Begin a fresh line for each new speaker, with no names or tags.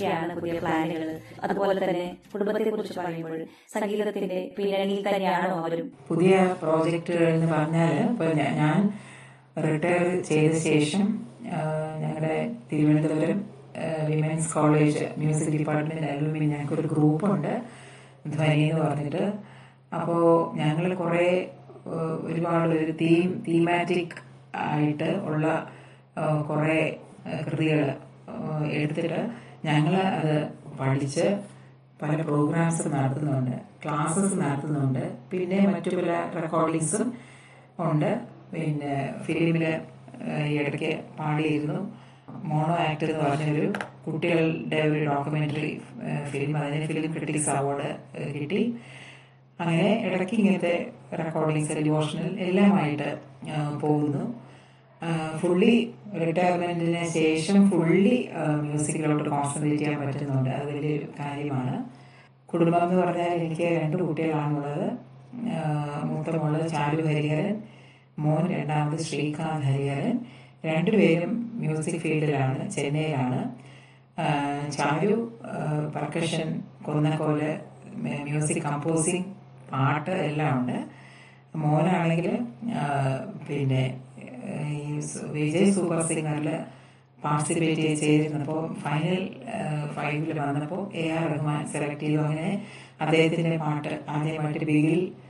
എന്തൊക്കെയാണ് പുതിയ പ്ലാനുകൾ അതുപോലെ തന്നെ കുടുംബത്തെ കുറിച്ച് പറയുമ്പോൾ സംഗീതത്തിന്റെ പിന്നണിയിൽ തന്നെയാണോ അവരും
പുതിയ പ്രോജക്റ്റുകൾ എന്ന് പറഞ്ഞാൽ ഇപ്പോൾ ഞാൻ റിട്ടയർ ചെയ്ത ശേഷം ആ, ഞങ്ങളുടെ Thiruvananthapuram women's college music department alumni ഞങ്ങൾക്കൊരു ഗ്രൂപ്പുണ്ട് ധ്വനി എന്ന് പറഞ്ഞിട്ട് അപ്പോൾ ഞങ്ങൾ കുറേ ആ, ഒരുപാട് ഒരു തീം തീമാറ്റിക് ആയിട്ട് ഉള്ള ആ, കുറേ കൃതികൾ എടുത്തിട്ട് ഞങ്ങൾ അത് പഠിച്ച് പല പ്രോഗ്രാംസ് നടത്തുന്നുണ്ട് ക്ലാസ്സസ് നടത്തുന്നുണ്ട് പിന്നെ മറ്റു പല റെക്കോർഡിങ്സും ഉണ്ട് പിന്നെ ഫിലിമിൽ ഈ ഇടയ്ക്ക് പാടിയിരുന്നു മോണോ ആക്ട് എന്ന് പറഞ്ഞൊരു കുട്ടികളുടെ ഒരു ഡോക്യുമെന്ററി ഫിലിം അതിന് ഫിലിം ക്രിറ്റിക്സ് അവാർഡ് കിട്ടി അങ്ങനെ ഇടയ്ക്ക് ഇങ്ങനത്തെ റെക്കോർഡിങ്സ് ഡിവോഷണൽ എല്ലാമായിട്ട് ആ, പോകുന്നു ഫുള്ളി റിട്ടയർമെന്റിന് ശേഷം ഫുള്ളി മ്യൂസിക്കിലോട്ട് കോൺസെൻട്രേറ്റ് ചെയ്യാൻ പറ്റുന്നുണ്ട് അത് വലിയൊരു കാര്യമാണ് കുടുംബം എന്ന് പറഞ്ഞാൽ എനിക്ക് രണ്ട് കുട്ടികളാണുള്ളത് ആ, മൂത്ത മോള് ചാരു ഹരിഹരൻ മോൻ രണ്ടാമത് ശ്രീകാന്ത് ഹരിഹരൻ രണ്ടുപേരും മ്യൂസിക് ഫീൽഡിലാണ് ചെന്നൈയിലാണ് ആ, ചാരു പർക്കഷൻ കൊന്നക്കോല് മ്യൂസിക് കമ്പോസിങ് പാട്ട് എല്ലാം ഉണ്ട് മോനാണെങ്കിൽ പിന്നെ ഈ സു- വിജയ് സൂപ്പർ സിംഗറിൽ പാർട്ടിസിപ്പേറ്റ് ചെയ്തിരുന്നപ്പോൾ ഫൈനൽ ഫൈവിൽ വന്നപ്പോൾ എ ആർ റഹ്മാൻ സെലക്ട് ചെയ്തു അങ്ങനെ അദ്ദേഹത്തിന്റെ പാട്ട് ആദ്യമായിട്ട് ബിഗിൽ